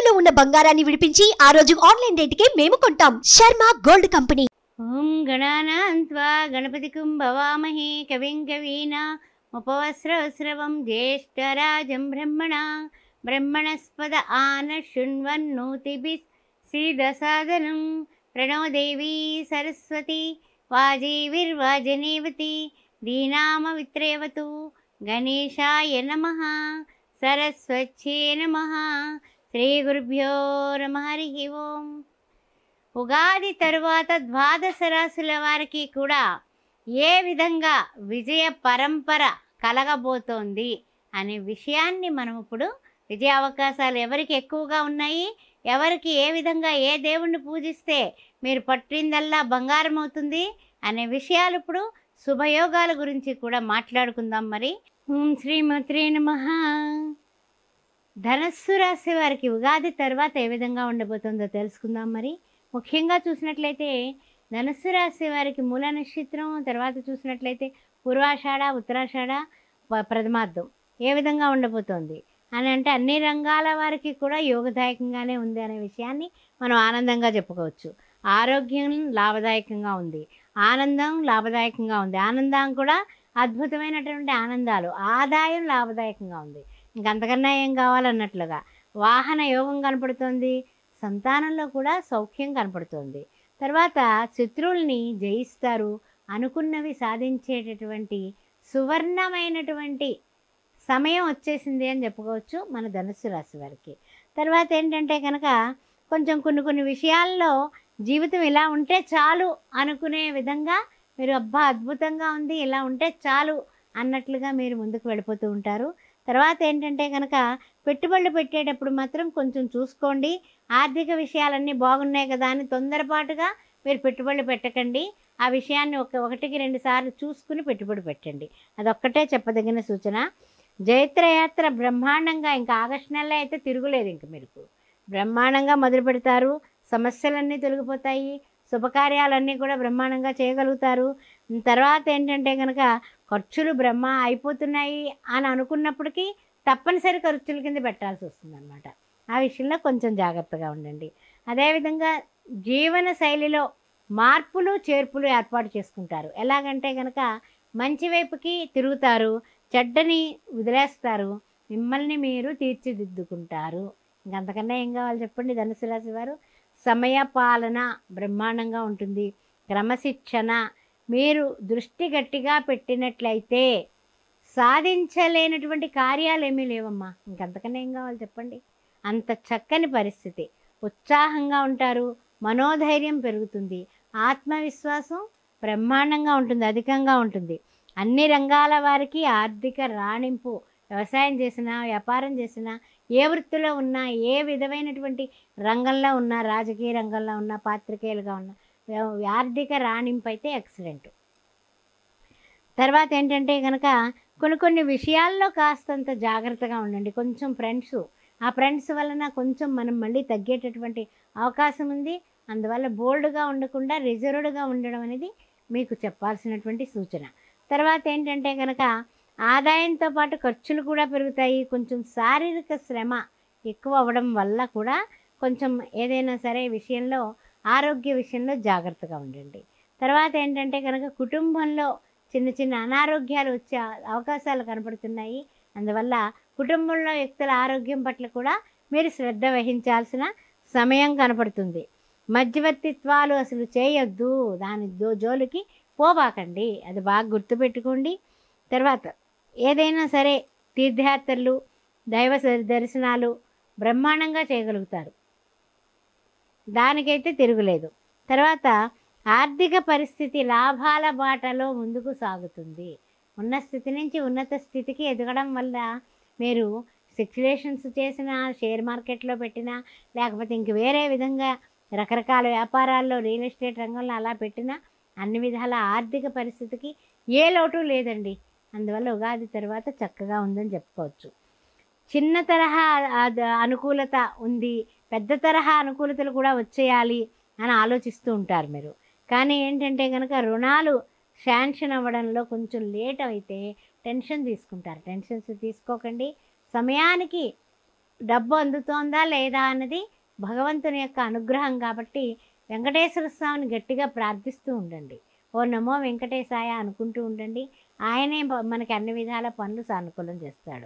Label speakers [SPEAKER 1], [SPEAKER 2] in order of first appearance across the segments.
[SPEAKER 1] తాకట్టులో ఉన్న బంగారాన్ని విడిపించి ఆ రోజు ఆన్లైన్ రేటుకే మేము కొంటాం శర్మ గోల్డ్ కంపెనీ
[SPEAKER 2] ఓం గణానాన్త్వా గణపతికుం భవామహే కవిం కవీనా ఉపవస్రవస్రవం జ్యేష్ఠరాజం బ్రహ్మణ బ్రహ్మణస్పద ఆన శృణ్వన్నోతిభిः శ్రీదసాదనం ప్రణో దేవీ సరస్వతి వాజీవిర్వాజనేవతి దీనామవిత్రేవతు గణేశాయ నమః సరస్వత్యే నమః శ్రీగురుభ్యో నమః హరి ఓం ఉగాది తరువాత ద్వాదశ రాశుల వారికి కూడా ఏ విధంగా విజయ పరంపర కలగబోతోంది అనే విషయాన్ని మనం ఇప్పుడు విజయ అవకాశాలు ఎవరికి ఎక్కువగా ఉన్నాయి ఎవరికి ఏ విధంగా ఏ దేవుణ్ణి పూజిస్తే మీరు పట్టిందల్లా బంగారం అవుతుంది అనే విషయాలు ఇప్పుడు శుభయోగాల గురించి కూడా మాట్లాడుకుందాం మరి ఓం శ్రీమత్రే నమః ధనస్సు రాశి వారికి ఉగాది తర్వాత ఏ విధంగా ఉండబోతుందో తెలుసుకుందాం మరి ముఖ్యంగా చూసినట్లయితే ధనుస్సు రాశి వారికి మూల నక్షత్రం తర్వాత చూసినట్లయితే పూర్వాషాఢ ఉత్తరాషాఢ ప- ప్రథమార్థం ఏ విధంగా ఉండబోతోంది అని అంటే అన్ని రంగాల వారికి కూడా యోగదాయకంగానే ఉంది అనే విషయాన్ని మనం ఆనందంగా చెప్పుకోవచ్చు ఆరోగ్యం లాభదాయకంగా ఉంది ఆనందం లాభదాయకంగా ఉంది ఆనందం కూడా అద్భుతమైనటువంటి ఆనందాలు ఆదాయం లాభదాయకంగా ఉంది ఇంకంతకన్నా ఏం కావాలన్నట్లుగా వాహన యోగం కనపడుతోంది సంతానంలో కూడా సౌఖ్యం కనపడుతుంది తర్వాత శత్రువుల్ని జయిస్తారు అనుకున్నవి సాధించేటటువంటి సువర్ణమైనటువంటి సమయం వచ్చేసింది అని చెప్పుకోవచ్చు మన ధనుస్సు రాశి వారికి తర్వాత ఏంటంటే కనుక కొంచెం కొన్ని కొన్ని విషయాల్లో జీవితం ఇలా ఉంటే చాలు అనుకునే విధంగా మీరు అబ్బా అద్భుతంగా ఉంది ఇలా ఉంటే చాలు అన్నట్లుగా మీరు ముందుకు వెళ్ళిపోతూ ఉంటారు తర్వాత ఏంటంటే కనుక పెట్టుబడులు పెట్టేటప్పుడు మాత్రం కొంచెం చూసుకోండి ఆర్థిక విషయాలన్నీ బాగున్నాయి కదా అని తొందరపాటుగా మీరు పెట్టుబడులు పెట్టకండి ఆ విషయాన్ని ఒక ఒకటికి రెండు సార్లు చూసుకుని పెట్టుబడి పెట్టండి అదొక్కటే చెప్పదగిన సూచన జైత్రయాత్ర బ్రహ్మాండంగా ఇంకా ఆగస్టు నెలలో అయితే తిరుగులేదు ఇంక మీకు బ్రహ్మాండంగా మొదలు పెడతారు సమస్యలన్నీ తొలగిపోతాయి శుభకార్యాలన్నీ కూడా బ్రహ్మాండంగా చేయగలుగుతారు తర్వాత ఏంటంటే కనుక ఖర్చులు బ్రహ్మ అయిపోతున్నాయి అని అనుకున్నప్పటికీ తప్పనిసరి ఖర్చుల కింద పెట్టాల్సి వస్తుందన్నమాట ఆ విషయంలో కొంచెం జాగ్రత్తగా ఉండండి అదేవిధంగా జీవన శైలిలో మార్పులు చేర్పులు ఏర్పాటు చేసుకుంటారు ఎలాగంటే కనుక మంచి వైపుకి తిరుగుతారు చెడ్డని వదిలేస్తారు మిమ్మల్ని మీరు తీర్చిదిద్దుకుంటారు ఇంకంతకన్నా ఏం కావాలి చెప్పండి ధనుసు రాశి వారు సమయ పాలన బ్రహ్మాండంగా ఉంటుంది క్రమశిక్షణ మీరు దృష్టి గట్టిగా పెట్టినట్లయితే సాధించలేనటువంటి కార్యాలు ఏమీ లేవమ్మా ఇంకంతకన్నా ఏం కావాలి చెప్పండి అంత చక్కని పరిస్థితి ఉత్సాహంగా ఉంటారు మనోధైర్యం పెరుగుతుంది ఆత్మవిశ్వాసం బ్రహ్మాండంగా ఉంటుంది అధికంగా ఉంటుంది అన్ని రంగాల వారికి ఆర్థిక రాణింపు వ్యవసాయం చేసినా వ్యాపారం చేసినా ఏ వృత్తిలో ఉన్నా ఏ విధమైనటువంటి రంగంలో ఉన్నా రాజకీయ రంగంలో ఉన్నా పాత్రికేయులుగా ఉన్నా వ్య- ఆర్థిక రాణింపు అయితే ఎక్సలెంట్ తర్వాత ఏంటంటే కనుక కొన్ని కొన్ని విషయాల్లో కాస్తంత జాగ్రత్తగా ఉండండి కొంచెం ఫ్రెండ్స్ ఆ ఫ్రెండ్స్ వలన కొంచెం మనం మళ్ళీ తగ్గేటటువంటి అవకాశం ఉంది అందువల్ల బోల్డ్గా ఉండకుండా రిజర్వ్డ్గా ఉండడం అనేది మీకు చెప్పాల్సినటువంటి సూచన తర్వాత ఏంటంటే కనుక ఆదాయంతో పాటు ఖర్చులు కూడా పెరుగుతాయి కొంచెం శారీరక శ్రమ ఎక్కువ అవ్వడం వల్ల కూడా కొంచెం ఏదైనా సరే విషయంలో ఆరోగ్య విషయంలో జాగ్రత్తగా ఉండండి తర్వాత ఏంటంటే కనుక కుటుంబంలో చిన్న చిన్న అనారోగ్యాలు వచ్చే అవకాశాలు కనపడుతున్నాయి అందువల్ల కుటుంబంలో వ్యక్తుల ఆరోగ్యం పట్ల కూడా మీరు శ్రద్ధ వహించాల్సిన సమయం కనపడుతుంది మధ్యవర్తిత్వాలు అసలు చేయొద్దు దాని జో జోలికి పోబాకండి అది బాగా గుర్తుపెట్టుకోండి తర్వాత ఏదైనా సరే తీర్థయాత్రలు దైవ స- దర్శనాలు బ్రహ్మాండంగా చేయగలుగుతారు దానికైతే తిరుగులేదు తర్వాత ఆర్థిక పరిస్థితి లాభాల బాటలో ముందుకు సాగుతుంది ఉన్న స్థితి నుంచి ఉన్నత స్థితికి ఎదగడం వల్ల మీరు సిక్యులేషన్స్ చేసిన షేర్ మార్కెట్లో పెట్టినా లేకపోతే ఇంక వేరే విధంగా రకరకాల వ్యాపారాల్లో రియల్ ఎస్టేట్ రంగంలో అలా పెట్టినా అన్ని విధాల ఆర్థిక పరిస్థితికి ఏ లోటు లేదండి అందువల్ల ఉగాది తర్వాత చక్కగా ఉందని చెప్పుకోవచ్చు చిన్న తరహా అద- అనుకూలత ఉంది పెద్ద తరహా అనుకూలతలు కూడా వచ్చేయాలి అని ఆలోచిస్తూ ఉంటారు మీరు కానీ ఏంటంటే కనుక రుణాలు శాంక్షన్ అవ్వడంలో కొంచెం లేట్ అయితే టెన్షన్ తీసుకుంటారు టెన్షన్స్ తీసుకోకండి సమయానికి డబ్బు అందుతోందా లేదా అన్నది భగవంతుని యొక్క అనుగ్రహం కాబట్టి వెంకటేశ్వర స్వామిని గట్టిగా ప్రార్థిస్తూ ఉండండి ఓ నమో వెంకటేశాయ అనుకుంటూ ఉండండి ఆయనే బ- మనకి అన్ని విధాల పనులు సానుకూలం చేస్తాడు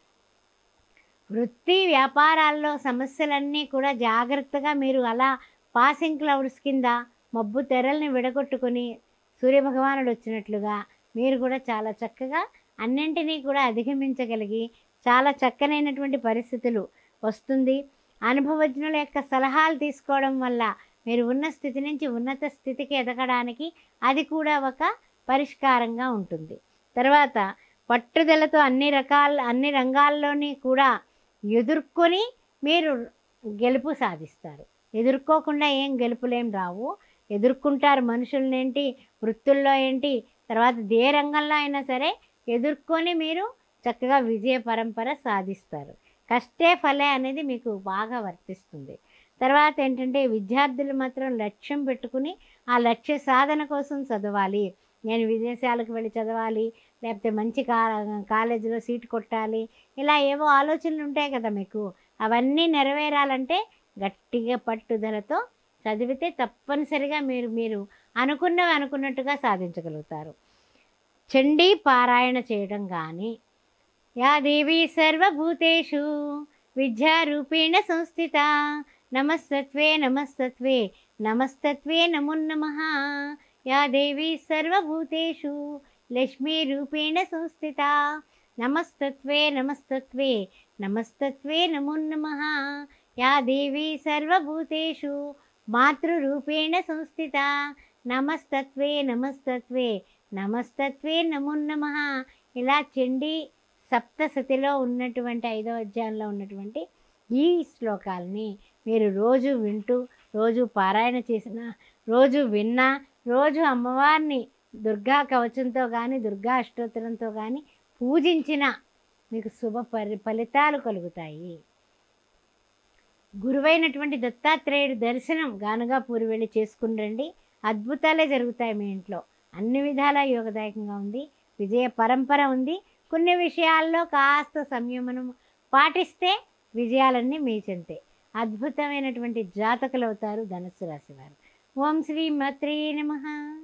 [SPEAKER 2] వృత్తి వ్యాపారాల్లో సమస్యలన్నీ కూడా జాగ్రత్తగా మీరు అలా పాసింగ్ క్లౌడ్స్ కింద మబ్బు తెరల్ని విడగొట్టుకొని సూర్యభగవానుడు వచ్చినట్లుగా మీరు కూడా చాలా చక్కగా అన్నింటినీ కూడా అధిగమించగలిగి చాలా చక్కనైనటువంటి పరిస్థితులు వస్తుంది అనుభవజ్ఞుల యొక్క సలహాలు తీసుకోవడం వల్ల మీరు ఉన్న స్థితి నుంచి ఉన్నత స్థితికి ఎదగడానికి అది కూడా ఒక పరిష్కారంగా ఉంటుంది తర్వాత పట్టుదలతో అన్ని రకాల అన్ని రంగాల్లోని కూడా ఎదుర్కొని మీరు గెలుపు సాధిస్తారు ఎదుర్కోకుండా ఏం గెలుపులేం రావు ఎదుర్కొంటారు మనుషులనేంటి వృత్తుల్లో ఏంటి తర్వాత ఏ రంగంలో అయినా సరే ఎదుర్కొని మీరు చక్కగా విజయ పరంపర సాధిస్తారు కష్టే ఫలే అనేది మీకు బాగా వర్తిస్తుంది తర్వాత ఏంటంటే విద్యార్థులు మాత్రం లక్ష్యం పెట్టుకుని ఆ లక్ష్య సాధన కోసం చదవాలి నేను విదేశాలకు వెళ్ళి చదవాలి లేకపోతే మంచి కా కాలేజీలో సీట్ కొట్టాలి ఇలా ఏవో ఆలోచనలు ఉంటాయి కదా మీకు అవన్నీ నెరవేరాలంటే గట్టిగా పట్టుదలతో చదివితే తప్పనిసరిగా మీరు మీరు అనుకున్నవి అనుకున్నట్టుగా సాధించగలుగుతారు చండీ పారాయణ చేయడం కానీ యా దేవి సర్వభూతేషు విద్యారూపేణ సంస్థిత నమస్తత్వే నమస్తత్వే నమస్తత్వే నమో నమః యా దేవి సర్వభూతేషు లక్ష్మీరూపేణ సంస్థిత నమస్తత్వే నమస్తత్వే నమస్తత్వే నమో నమః యా దేవి సర్వభూతేషు మాతృరూపేణ సంస్థిత నమస్తత్వే నమస్తత్వే నమస్తత్వే నమో నమః ఇలా చండీ సప్తసతిలో ఉన్నటువంటి ఐదో అధ్యాయంలో ఉన్నటువంటి ఈ శ్లోకాలని మీరు రోజు వింటూ రోజు పారాయణ చేసిన రోజు విన్నా రోజు అమ్మవారిని దుర్గా కవచంతో కానీ దుర్గా అష్టోత్తరంతో కానీ పూజించిన మీకు శుభ పరి ఫలితాలు కలుగుతాయి గురువైనటువంటి దత్తాత్రేయుడి దర్శనం గానుగాపూరి వెళ్ళి చేసుకుని రండి అద్భుతాలే జరుగుతాయి మీ ఇంట్లో అన్ని విధాల యోగదాయకంగా ఉంది విజయ పరంపర ఉంది కొన్ని విషయాల్లో కాస్త సంయమనం పాటిస్తే విజయాలన్నీ మీ చెంతే అద్భుతమైనటువంటి జాతకులు అవుతారు ధనుస్సు రాశి వారు ఓం శ్రీ మత్రే నమః